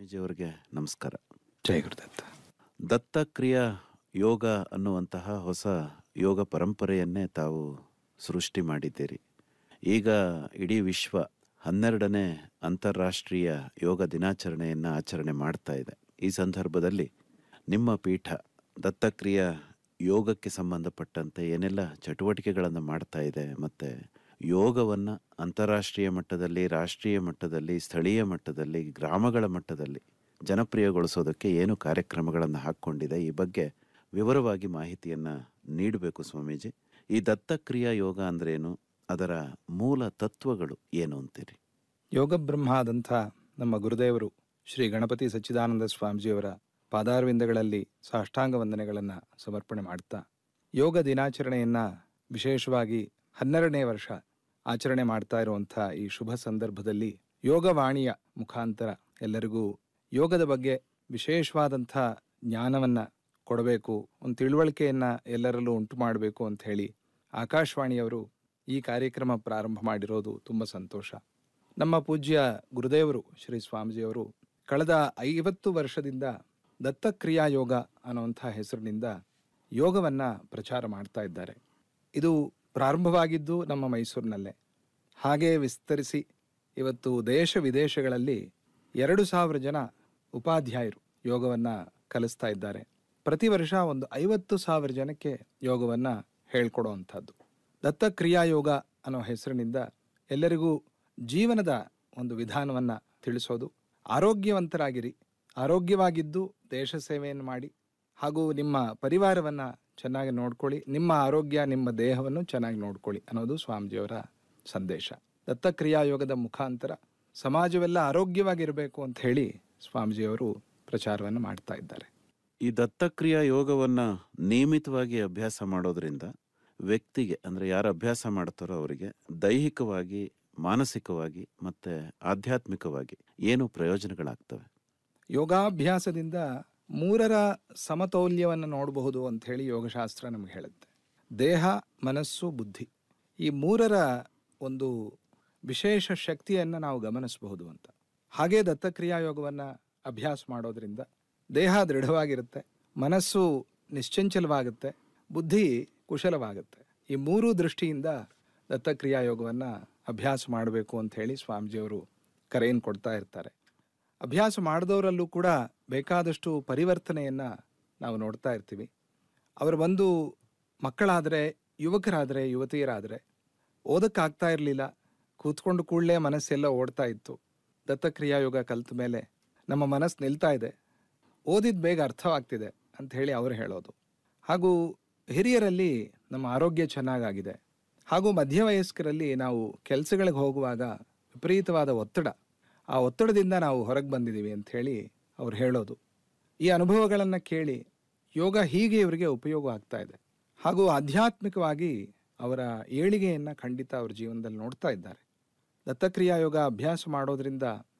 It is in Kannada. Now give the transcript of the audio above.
ಸ್ವಾಮೀಜಿಯವರಿಗೆ ನಮಸ್ಕಾರ ಜಯ ಗುರುದತ್ತ ದತ್ತಕ್ರಿಯಾ ಯೋಗ ಅನ್ನುವಂತಹ ಹೊಸ ಯೋಗ ಪರಂಪರೆಯನ್ನೇ ತಾವು ಸೃಷ್ಟಿ ಮಾಡಿದ್ದೀರಿ ಈಗ ಇಡೀ ವಿಶ್ವ ಹನ್ನೆರಡನೇ ಅಂತಾರಾಷ್ಟ್ರೀಯ ಯೋಗ ದಿನಾಚರಣೆಯನ್ನು ಆಚರಣೆ ಮಾಡ್ತಾ ಇದೆ ಈ ಸಂದರ್ಭದಲ್ಲಿ ನಿಮ್ಮ ಪೀಠ ದತ್ತಕ್ರಿಯಾ ಯೋಗಕ್ಕೆ ಸಂಬಂಧಪಟ್ಟಂತೆ ಏನೆಲ್ಲ ಚಟುವಟಿಕೆಗಳನ್ನು ಮಾಡ್ತಾ ಇದೆ ಮತ್ತು ಯೋಗವನ್ನು ಅಂತಾರಾಷ್ಟ್ರೀಯ ಮಟ್ಟದಲ್ಲಿ ರಾಷ್ಟ್ರೀಯ ಮಟ್ಟದಲ್ಲಿ ಸ್ಥಳೀಯ ಮಟ್ಟದಲ್ಲಿ ಗ್ರಾಮಗಳ ಮಟ್ಟದಲ್ಲಿ ಜನಪ್ರಿಯಗೊಳಿಸೋದಕ್ಕೆ ಏನು ಕಾರ್ಯಕ್ರಮಗಳನ್ನು ಹಾಕ್ಕೊಂಡಿದೆ ಈ ಬಗ್ಗೆ ವಿವರವಾಗಿ ಮಾಹಿತಿಯನ್ನು ನೀಡಬೇಕು ಸ್ವಾಮೀಜಿ ಈ ದತ್ತಕ್ರಿಯಾ ಯೋಗ ಅಂದ್ರೇನು ಅದರ ಮೂಲ ತತ್ವಗಳು ಏನು ಅಂತೀರಿ ಯೋಗ ಬ್ರಹ್ಮಾದಂಥ ನಮ್ಮ ಗುರುದೇವರು ಶ್ರೀ ಗಣಪತಿ ಸಚ್ಚಿದಾನಂದ ಸ್ವಾಮೀಜಿಯವರ ಪಾದಾರವಿಂದಗಳಲ್ಲಿ ಸಾಷ್ಟಾಂಗ ವಂದನೆಗಳನ್ನು ಸಮರ್ಪಣೆ ಮಾಡ್ತಾ ಯೋಗ ದಿನಾಚರಣೆಯನ್ನ ವಿಶೇಷವಾಗಿ ಹನ್ನೆರಡನೇ ವರ್ಷ ಆಚರಣೆ ಮಾಡ್ತಾ ಇರುವಂಥ ಈ ಶುಭ ಸಂದರ್ಭದಲ್ಲಿ ಯೋಗವಾಣಿಯ ಮುಖಾಂತರ ಎಲ್ಲರಿಗೂ ಯೋಗದ ಬಗ್ಗೆ ವಿಶೇಷವಾದಂಥ ಜ್ಞಾನವನ್ನ ಕೊಡಬೇಕು ಒಂದು ತಿಳುವಳಿಕೆಯನ್ನ ಎಲ್ಲರಲ್ಲೂ ಉಂಟು ಮಾಡಬೇಕು ಅಂತ ಹೇಳಿ ಆಕಾಶವಾಣಿಯವರು ಈ ಕಾರ್ಯಕ್ರಮ ಪ್ರಾರಂಭ ಮಾಡಿರೋದು ತುಂಬ ಸಂತೋಷ ನಮ್ಮ ಪೂಜ್ಯ ಗುರುದೇವರು ಶ್ರೀ ಸ್ವಾಮೀಜಿಯವರು ಕಳೆದ ಐವತ್ತು ವರ್ಷದಿಂದ ದತ್ತಕ್ರಿಯಾ ಯೋಗ ಅನ್ನುವಂಥ ಹೆಸರಿನಿಂದ ಯೋಗವನ್ನ ಪ್ರಚಾರ ಮಾಡ್ತಾ ಇದ್ದಾರೆ ಇದು ಪ್ರಾರಂಭವಾಗಿದ್ದು ನಮ್ಮ ಮೈಸೂರಿನಲ್ಲೇ ಹಾಗೆ ವಿಸ್ತರಿಸಿ ಇವತ್ತು ದೇಶ ವಿದೇಶಗಳಲ್ಲಿ ಎರಡು ಸಾವಿರ ಜನ ಉಪಾಧ್ಯಾಯರು ಯೋಗವನ್ನ ಕಲಿಸ್ತಾ ಇದ್ದಾರೆ ಪ್ರತಿ ವರ್ಷ ಒಂದು ಐವತ್ತು ಸಾವಿರ ಜನಕ್ಕೆ ಯೋಗವನ್ನ ಹೇಳ್ಕೊಡುವಂಥದ್ದು ದತ್ತಕ್ರಿಯಾ ಯೋಗ ಅನ್ನೋ ಹೆಸರಿನಿಂದ ಎಲ್ಲರಿಗೂ ಜೀವನದ ಒಂದು ವಿಧಾನವನ್ನ ತಿಳಿಸೋದು ಆರೋಗ್ಯವಂತರಾಗಿರಿ ಆರೋಗ್ಯವಾಗಿದ್ದು ದೇಶ ಸೇವೆಯನ್ನು ಮಾಡಿ ಹಾಗೂ ನಿಮ್ಮ ಪರಿವಾರವನ್ನ ಚೆನ್ನಾಗಿ ನೋಡ್ಕೊಳ್ಳಿ ನಿಮ್ಮ ಆರೋಗ್ಯ ನಿಮ್ಮ ದೇಹವನ್ನು ಚೆನ್ನಾಗಿ ನೋಡ್ಕೊಳ್ಳಿ ಅನ್ನೋದು ಸ್ವಾಮೀಜಿಯವರ ಸಂದೇಶ ದತ್ತಕ್ರಿಯಾ ಯೋಗದ ಮುಖಾಂತರ ಸಮಾಜವೆಲ್ಲ ಆರೋಗ್ಯವಾಗಿರಬೇಕು ಅಂತ ಹೇಳಿ ಸ್ವಾಮೀಜಿಯವರು ಪ್ರಚಾರವನ್ನು ಮಾಡ್ತಾ ಇದ್ದಾರೆ ಈ ದತ್ತಕ್ರಿಯಾ ಯೋಗವನ್ನು ನಿಯಮಿತವಾಗಿ ಅಭ್ಯಾಸ ಮಾಡೋದ್ರಿಂದ ವ್ಯಕ್ತಿಗೆ ಅಂದರೆ ಯಾರು ಅಭ್ಯಾಸ ಮಾಡ್ತಾರೋ ಅವರಿಗೆ ದೈಹಿಕವಾಗಿ ಮಾನಸಿಕವಾಗಿ ಮತ್ತು ಆಧ್ಯಾತ್ಮಿಕವಾಗಿ ಏನು ಪ್ರಯೋಜನಗಳಾಗ್ತವೆ ಯೋಗಾಭ್ಯಾಸದಿಂದ ಮೂರರ ಸಮತೌಲ್ಯವನ್ನು ನೋಡಬಹುದು ಅಂತ ಹೇಳಿ ಯೋಗಶಾಸ್ತ್ರ ನಮಗೆ ಹೇಳುತ್ತೆ ದೇಹ ಮನಸ್ಸು ಬುದ್ಧಿ ಈ ಮೂರರ ಒಂದು ವಿಶೇಷ ಶಕ್ತಿಯನ್ನು ನಾವು ಗಮನಿಸಬಹುದು ಅಂತ ಹಾಗೆ ದತ್ತಕ್ರಿಯಾ ಯೋಗವನ್ನು ಅಭ್ಯಾಸ ಮಾಡೋದ್ರಿಂದ ದೇಹ ದೃಢವಾಗಿರುತ್ತೆ ಮನಸ್ಸು ನಿಶ್ಚಂಚಲವಾಗುತ್ತೆ ಬುದ್ಧಿ ಕುಶಲವಾಗುತ್ತೆ ಈ ಮೂರು ದೃಷ್ಟಿಯಿಂದ ದತ್ತಕ್ರಿಯಾ ಯೋಗವನ್ನು ಅಭ್ಯಾಸ ಮಾಡಬೇಕು ಅಂತ ಹೇಳಿ ಸ್ವಾಮೀಜಿಯವರು ಕರೆಯನ್ನು ಕೊಡ್ತಾ ಇರ್ತಾರೆ ಅಭ್ಯಾಸ ಮಾಡಿದವರಲ್ಲೂ ಕೂಡ ಬೇಕಾದಷ್ಟು ಪರಿವರ್ತನೆಯನ್ನು ನಾವು ನೋಡ್ತಾ ಇರ್ತೀವಿ ಅವರು ಬಂದು ಮಕ್ಕಳಾದರೆ ಯುವಕರಾದರೆ ಯುವತಿಯರಾದರೆ ಓದಕ್ಕಾಗ್ತಾ ಇರಲಿಲ್ಲ ಕೂತ್ಕೊಂಡು ಕೂಡಲೇ ಮನಸ್ಸೆಲ್ಲ ಓಡ್ತಾ ಇತ್ತು ದತ್ತಕ್ರಿಯಾ ಯೋಗ ಕಲಿತ ಮೇಲೆ ನಮ್ಮ ಮನಸ್ಸು ನಿಲ್ತಾ ಇದೆ ಓದಿದ ಬೇಗ ಅರ್ಥವಾಗ್ತಿದೆ ಅಂತ ಹೇಳಿ ಅವರು ಹೇಳೋದು ಹಾಗೂ ಹಿರಿಯರಲ್ಲಿ ನಮ್ಮ ಆರೋಗ್ಯ ಚೆನ್ನಾಗಾಗಿದೆ ಹಾಗೂ ಮಧ್ಯವಯಸ್ಕರಲ್ಲಿ ನಾವು ಕೆಲಸಗಳಿಗೆ ಹೋಗುವಾಗ ವಿಪರೀತವಾದ ಒತ್ತಡ ಆ ಒತ್ತಡದಿಂದ ನಾವು ಹೊರಗೆ ಬಂದಿದ್ದೀವಿ ಅಂತ ಹೇಳಿ ಅವ್ರು ಹೇಳೋದು ಈ ಅನುಭವಗಳನ್ನು ಕೇಳಿ ಯೋಗ ಹೀಗೆ ಇವರಿಗೆ ಉಪಯೋಗ ಆಗ್ತಾ ಇದೆ ಹಾಗೂ ಆಧ್ಯಾತ್ಮಿಕವಾಗಿ ಅವರ ಏಳಿಗೆಯನ್ನು ಖಂಡಿತ ಅವ್ರ ಜೀವನದಲ್ಲಿ ನೋಡ್ತಾ ಇದ್ದಾರೆ ದತ್ತಕ್ರಿಯಾ ಯೋಗ ಅಭ್ಯಾಸ ಮಾಡೋದ್ರಿಂದ